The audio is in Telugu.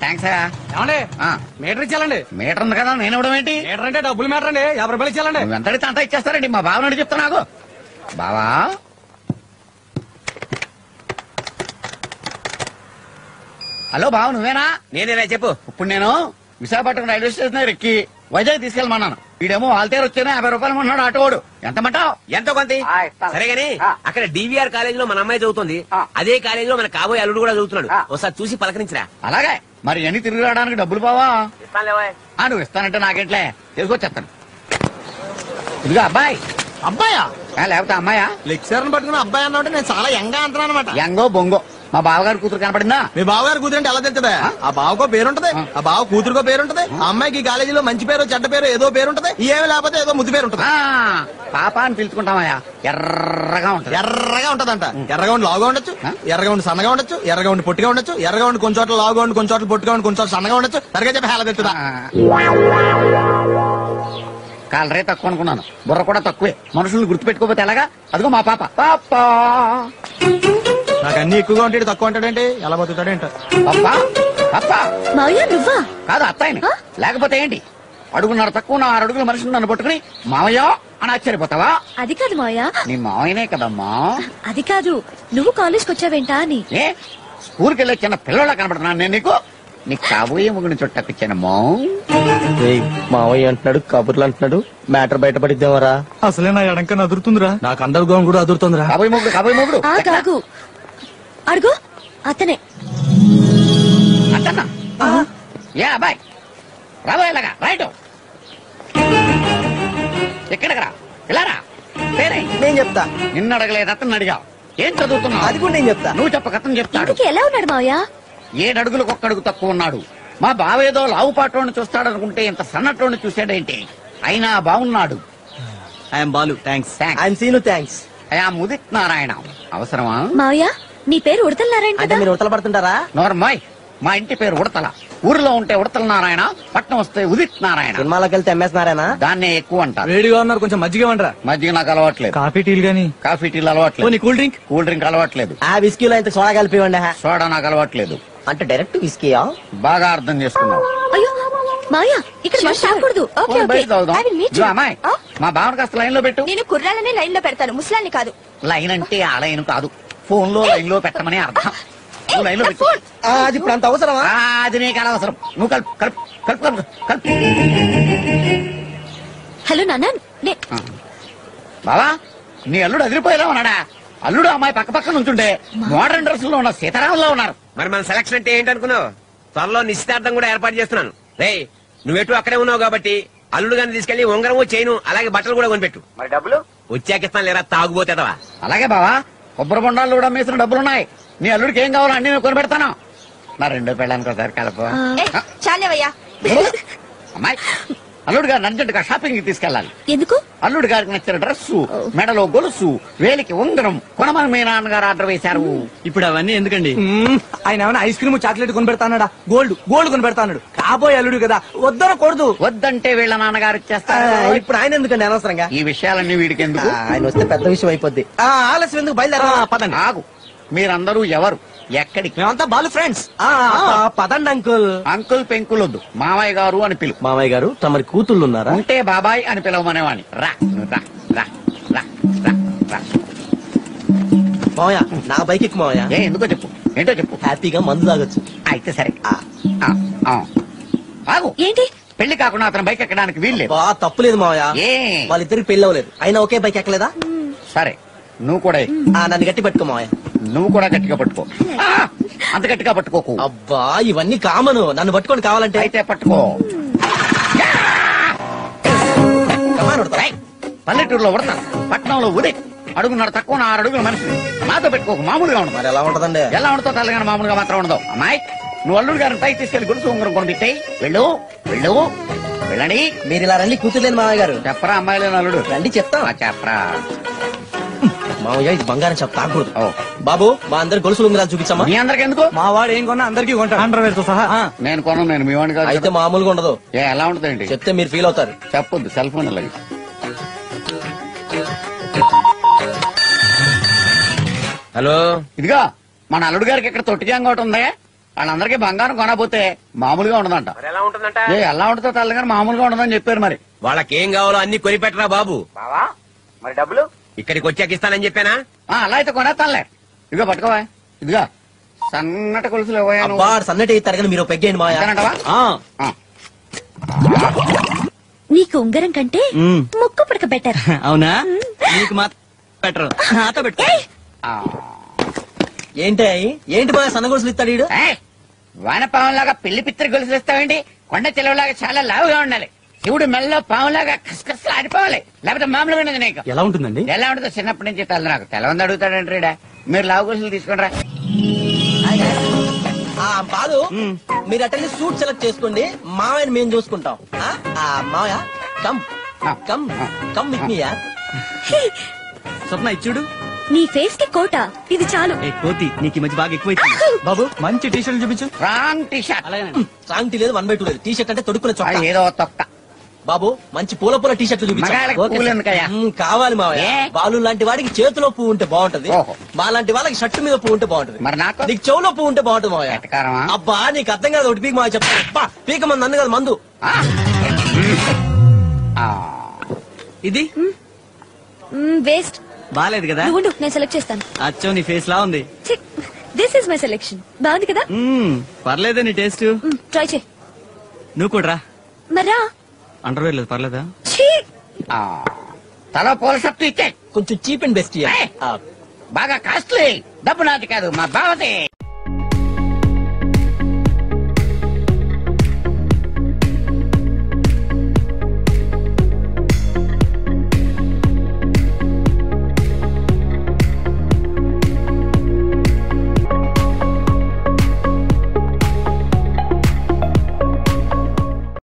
థ్యాంక్స్ ఏమండి మీటర్ ఇచ్చాలండి మీటర్ ఉంది కదా నేను ఇవ్వడం ఏంటి మీటర్ అంటే డబ్బులు మీటర్ అండి యాభై రూపాయలు ఇచ్చాలండి నువ్వు ఎంత అడిగితే అంత ఇచ్చేస్తారండి మా బావనాడు చెప్తా నాకు బావా హలో బావ నువ్వేనా నేనేనా చెప్పు ఇప్పుడు నేను విశాఖపట్నం రైల్వే స్టేషన్ దగ్గర ఎక్కి వైజాగ్ తీసుకెళ్ళమన్నాను వీడేమో ఆల్తేరు వచ్చానే యాభై రూపాయలు ఉన్నాడు ఆటోవాడు ఎంత మంటావు ఎంతో కొంత ఆ, ఇస్తాను. సరే గాని ఆ. అక్కడ డివిఆర్ కాలేజ్ లో మన అమ్మాయి చదువుతుంది ఆ. అదే కాలేజ్ లో మన కాబోయే అల్లుడు కూడా చదువుతున్నాడు ఆ. ఒకసారి చూసి పలకరించరా అలాగే మరి ఎన్ని తిరిగి రావడానికి డబ్బులు బావా ఆ నువ్వు ఇస్తానంటే నాకేంట్లే తీసుకొచ్చేస్తాను ఇదిగో అబ్బాయి అబ్బాయా ఆ, లేకపోతే అమ్మాయా లెక్చర్ పట్టుకుని అబ్బాయి అన్నమాట నేను చాలా యంగా అంటున్నాను అనమాట యంగో బొంగో మా బావగారు కూతురు కనపడిందా మీ బావగారు కూతురు అంటే ఎలా తెలుస్తుందా ఆ బావకో పేరుంటది ఆ బావ కూతురుకో పేరుంటది ఆ అమ్మాయికి ఈ కాలేజీలో మంచి పేరు చెడ్డ పేరు ఏదో పేరుంటది ఏమి లేకపోతే ఏదో ముద్దు పేరు ఉంటది ఆ, పాప అని పిలుచుకుంటామయ్యా ఎర్రగా ఉంటది ఎర్రగా ఉంటదంట ఎర్రగా ఉండి లావుగా ఉండొచ్చు ఆ? ఎర్రగా ఉండి సన్నగా ఉండొచ్చు ఎర్రగా ఉండి పొట్టిగా ఉండొచ్చు ఎర్రగా ఉండి కొంచెం చోట్ల లావుగా ఉండి కొంచెం చోట్ల పొట్టిగా ఉండి కొంచెం చోట్ల సన్నగా ఉండొచ్చు సరిగా చెప్పి హేళ తెలుస్తుందా కాలరే తక్కువ అనుకున్నాను బుర్ర కూడా తక్కువే మనుషుల్ని గుర్తుపెట్టుకోకపోతే ఎలాగా అదిగో మా పాప పాప నాకు అన్ని ఎక్కువగా ఉంటాడు తక్కువ ఉంటాడేంటి ఎలా బతుకుతాడేంట పాప పాప మావయ్య నువ్వా కాదు అత్తాయిని ఆ? లేకపోతే ఏంటి అడుగున్నర తక్కువ నా ఆరు అడుగుల మనిషిని నన్ను పట్టుకుని మామయ్య అని ఆశ్చర్యపోతావా అది కాదు మావయ్య నీ మామయ్యనే కదమ్మా అది కాదు నువ్వు కాలేజ్కి వచ్చావేంటా అని ఏ స్కూల్కి వెళ్ళే చిన్న పిల్లల కనబడుతున్నాను నేను నీకు నీకు కాబోయే ముగ్గుని చుట్టపిచ్చానమ్మా మావయ్య అంటున్నాడు కబుర్లు అంటున్నాడు మ్యాటర్ బయటపడిద్దామరా అసలే నా ఎడంక అదురుతుందిరా నాకు అండర్ గ్రౌండ్ కూడా అదురుతుందిరా కాబోయే మొగుడు కాబోయే మొగుడు ఆ కాగు అడుగు అతనే అట్టన్నా ఏ అబ్బాయి రాబోయేలాగా రైట్ ఎక్కడికి రా ఇలా రా పేరే నేను చెప్తా నిన్ను అడగలేదు అతను అడిగా ఏం చదువుతున్నావు అది కూడా నేను చెప్తా నువ్వు చెప్పక అతను చెప్తాడు ఇంతకీ ఎలా ఉన్నాడు మావయ్య ఏడడుగులకు ఒక్కడుగు తక్కువ ఉన్నాడు మా బావేదో లావు పాటోని చూస్తాడనుకుంటే ఇంత సన్నటోని చూసాడేంటి అయినా బాగున్నాడు I'm Balu thanks Thanks. I'm Seenu thanks అయా ముదిత్ నారాయణ అవసరమా మావయ్య నీ పేరు ఉడతల్లారాయణ అంటే కదా మీరు ఉతల పడుతుంటారా నోర్మాయ్ మా ఇంటి పేరు ఉడతల ఊరిలో ఉంటే ఉడతల నారాయణ పట్నం వస్తే ఉదిత్ నారాయణ సినిమాలోకి వెళ్తే ఎంఎస్ నారాయణ దాన్నే ఎక్కువ అంటారు వేడిగా ఉన్నారు కొంచెం మజ్జిగ వండరా మధ్య నాకు అలవాట్లేదు కాఫీ టీలు గానీ కాఫీ టీలు అలవాట్లేదు కూల్ డ్రింక్ కూల్ డ్రింక్ అలవాట్లేదు ఆ విస్కీలో ఇంత సోడా కలిపి ఇవ్వండి సోడా నాకు అలవాట్లేదు అంటే డైరెక్ట్ విస్కీయా బాగా అర్థం చేసుకున్నావు అయ్యో మావయ్య ఇక్కడ మంది తాగకూడదు పోనీ బయట తాగుదాం. I will meet you. ఇదిగో అమ్మాయి ఆ? మా బావన కాస్త లైన్ లో పెట్టు నేను కుర్రాలనే లైన్ లో పెడతాను ముసలాన్ని కాదు లైన్ అంటే ఆ లైన్ కాదు ఫోన్ లో లైన్ లో పెట్టమని అర్థం నువ్వు లైన్ లో పెట్టు అది ఇప్పుడు అంత అవసరమా ఆ, అది నీకు అనవసరం నువ్వు కలుపు కలుపు కలుపు కలుపు కలుపు హలో నాన్న నే- ఆ. బావా నీ అల్లుడు అదిరిపోయేలా ఉన్నాడా అల్లుడు అమ్మాయి పక్క పక్క నుంచుంటే మోడర్న్ డ్రెస్ లో ఉన్న సీతారాములో ఉన్నారు మరి మన సెలక్షన్ అంటే ఏంటనుకున్నావు త్వరలో నిశ్చితార్థం కూడా ఏర్పాటు చేస్తున్నాను రే నువ్వెటు అక్కడే ఉన్నావు కాబట్టి అల్లుడు గారిని తీసుకెళ్లి ఉంగరము చైను అలాగే బట్టలు కూడా కొనిపెట్టు మరి డబ్బులు వచ్చాక ఇస్తాను లేరా తాగుపోతేదవా అలాగే బావా కొబ్బరి బొండాలు కూడా అమ్మేసిన డబ్బులున్నాయి నీ అల్లుడికి ఏం కావాలో అన్ని నేను కొని పెడతాను నా రెండో పెళ్ళానికి ఒకసారి కలప ఆ, చాలేవయ్యా అమ్మాయి అల్లుడు గారిని అర్జెంట్ గా షాపింగ్ కి తీసుకెళ్ళాలి ఎందుకు అల్లుడు గారికి నచ్చిన డ్రెస్ మెడలో గొలుసు వేలికి ఉంగరం కొనమని మీ నాన్నగారు ఆర్డర్ వేశారు ఇప్పుడు అవన్నీ ఎందుకండి ఆయన ఏమైనా ఐస్ క్రీమ్ చాక్లెట్ కొని పెడతాడా గోల్డ్ గోల్డ్ కొని పెడతాడు కాబోయే అల్లుడు కదా వద్దనకూడదు వద్దంటే వీళ్ళ నాన్నగారు ఆ, ఇచ్చేస్తారు ఇప్పుడు ఆయన ఎందుకండి అనవసరంగా ఈ విషయాలన్నీ వీడికి ఎందుకు ఆయన వస్తే పెద్ద విషయం అయిపోద్ది ఆలస్యం ఎందుకు బయలుదేరా పదండి ఆగు మీరందరూ ఎవరు ఎక్కడికి మేమంతా బాలు ఫ్రెండ్స్ పదండి అంకుల్ అంకుల్ పెంకులొద్దు మావయ్య గారు అని పిలు మామయ్య గారు తమరి కూతుళ్ళు ఉన్నారా ఉంటే బాబాయ్ అని పిలవమనేవాణ్ణి రా నువ్వు రా రా రా రా రా మామయ్య నా బైక్ ఎక్కు మామయ్య ఏ ఎందుకో చెప్పు ఏంటో చెప్పు హ్యాపీగా మందు తాగొచ్చు అయితే సరే ఆ, ఆ, ఆ. ఆగు ఏంటి పెళ్లి కాకుండా అతను బైక్ ఎక్కడానికి వీల్లేదు బా తప్పులేదు మామయ్య ఏ వాళ్ళిద్దరికి పెళ్లి అవ్వలేదు అయినా ఒకే బైక్ ఎక్కలేదా సరే నువ్వు కూడా ఎక్కు. ఆ, నన్ను గట్టి పెట్టుకో మామయ్య నువ్వు కూడా గట్టిగా పట్టుకో ఆ, అంత గట్టిగా పట్టుకోకు అబ్బా ఇవన్నీ కామను నన్ను పట్టుకొని కావాలంటే అయితే పట్టుకో Come on, ఉడతా. రేయ్, పల్లెటూరులో ఉడతాను పట్నంలో ఉదే అడుగున్నర తక్కువ నా ఆరు అడుగుల మనిషి నాతో పెట్టుకోకు మామూలుగా ఉండదు మరి ఎలా ఉంటదండి ఎలా ఉండతో తెల్లగానే మామూలుగా మాత్రం ఉండదు అమ్మాయి నువ్వు అల్లుడు గారిని పైకి తీసుకెళ్లి గురుసు ఉంగరం కొని పెట్టాయి వెళ్ళు వెళ్ళు వెళ్ళండి మీరు ఇలా రండి కూతురులేని మామయ్య గారు చెప్పరా అమ్మాయిలే అల్లుడు రండి చెప్తా ఆ, చెప్పరా మామయ్య ఇది బంగారం చెప్తా తాకూడదు ఓ బాబు మా అందరి గొలుసులు ఉంగరాలు చూపించమ్మా మీ అందరికి ఎందుకు మా వాడు ఏం కొన్నా అందరికి కొంటాడు అండర్వేర్ తో సహా నేను కొను నేను మీ వాడిని కాదు అయితే కదా. మామూలుగా ఉండదు ఏ ఎలా ఉంటుందండి చెప్తే మీరు ఫీల్ అవుతారు చెప్పొద్దు సెల్ ఫోన్ అలాగే హలో ఇదిగా మన అల్లుడు గారికి ఇక్కడ తొట్టి జాంగ ఒకటి ఉందే వాళ్ళందరికీ బంగారం కొనకపోతే మామూలుగా ఉండదంట మరి ఎలా ఉంటుందంట ఏ ఎలా ఉంటుందో తెల్ల కానీ మామూలుగా ఉండదని చెప్పారు మరి వాళ్ళకేం కావాలో అన్ని కొనిపెట్టరా బాబు బావా మరి డబ్బులు ఇక్కడికి వచ్చాక ఇస్తానని చెప్పానా ఆ, అలా అయితే కొనేస్తానులే ఇదిగో పట్టుకోవా ఇదిగా సన్నటి కొలుసులు ఇవ్వయా నువ్వు. అబ్బా సన్నటి తరగని మీరు పెగ్గేయండి మాయా అంతేనంటావా? ఆ. ఆ. నీకు ఉంగరం కంటే మ్మ్. ముక్కు పుడక బెటర్ అవునా నీకు మాత్రం బెటర్ నాతో పెట్టుకో ఆ. ఏంటి అయి? ఏంటి మాయా సన్న గొలుసులు ఇస్తాడు ఈడు? ఏయ్, వానపావంలాగా పెళ్లి పిత్ర గొలుసులు ఇస్తావేంటి కొండ చెలవులాగా చాలా లావుగా ఉండాలి శివుడు మెల్లో పావులాగా కసకస ఆడిపోవాలి లేకపోతే మామూలుగా ఉండదు నీకు ఎలా ఉంటుందండి ఎలా ఉంటుందో చిన్నప్పటి నుంచి తెల్ల నాకు తెలవంది అడుగుతాడంటే ఈడ. మీరు లావు గొలుసులు తీసుకుని రా ఆ బాలు మీరు అటెండి సూట్ సెలెక్ట్ చేసుకోండి మామయ్యని మేము చూసుకుంటాం ఆ? ఆ, మామయ్య come come come with me యార్ స్వప్న ఇచ్చుడు నీ ఫేస్ కి కోట ఇది చాలు ఏ కోతి నీకు ఈ మధ్య బాగా ఎక్కువ బాబు మంచి టీ షర్ట్ చూపించు రాంగ్ టీ షర్ట్ అలాగే సాంగ్ టీ లేదు వన్ బై టూ లేదు టీ షర్ట్ అంటే తొడుక్కునే చొక్కా ఏదో తొక్క బాబు మంచి పూల పూల టీ షర్ట్లు మగాళ్ళకి పూలు ఎందుకయ్యా? కావాలి మావయ్య ఏ? బాలు లాంటి వాడికి చేతిలో పువ్వు ఉంటే బాగుంటది ఓహో. మా లాంటి వాళ్ళకి షర్టు మీద పువ్వు ఉంటే బాగుంటది మరి నాకు నీకు చెవులో పువ్వు ఉంటే బాగుంటుంది మావయ్య ఎటకారమా? అబ్బా నీకు అర్థం కాదు ఒకటి పీక మావయ్య చెప్తాను అబ్బా, పీక మంది నన్ను కాదు మందు ఆ. ఆ. ఇది వేస్ట్ బాలేదు కదా నువ్వు ఉండు, నేను సెలెక్ట్ చేస్తాను అచ్చో నీ ఫేస్ లా ఉంది దిస్ ఇస్ మై సెలెక్షన్ బాగుంది కదా మ్మ్, పర్లేదే నీ టేస్ట్ ట్రై చేయి నువ్వు కూడా రా మరా అండర్వేర్ లేదు పర్లేదా ఛీ! ఆ. తల పూల షర్ట్ ఇచ్చే కొంచెం చీప్ అండ్ బెస్ట్ ఏయ్. బాగా కాస్ట్లీ డబ్బు నాది కాదు మా బావది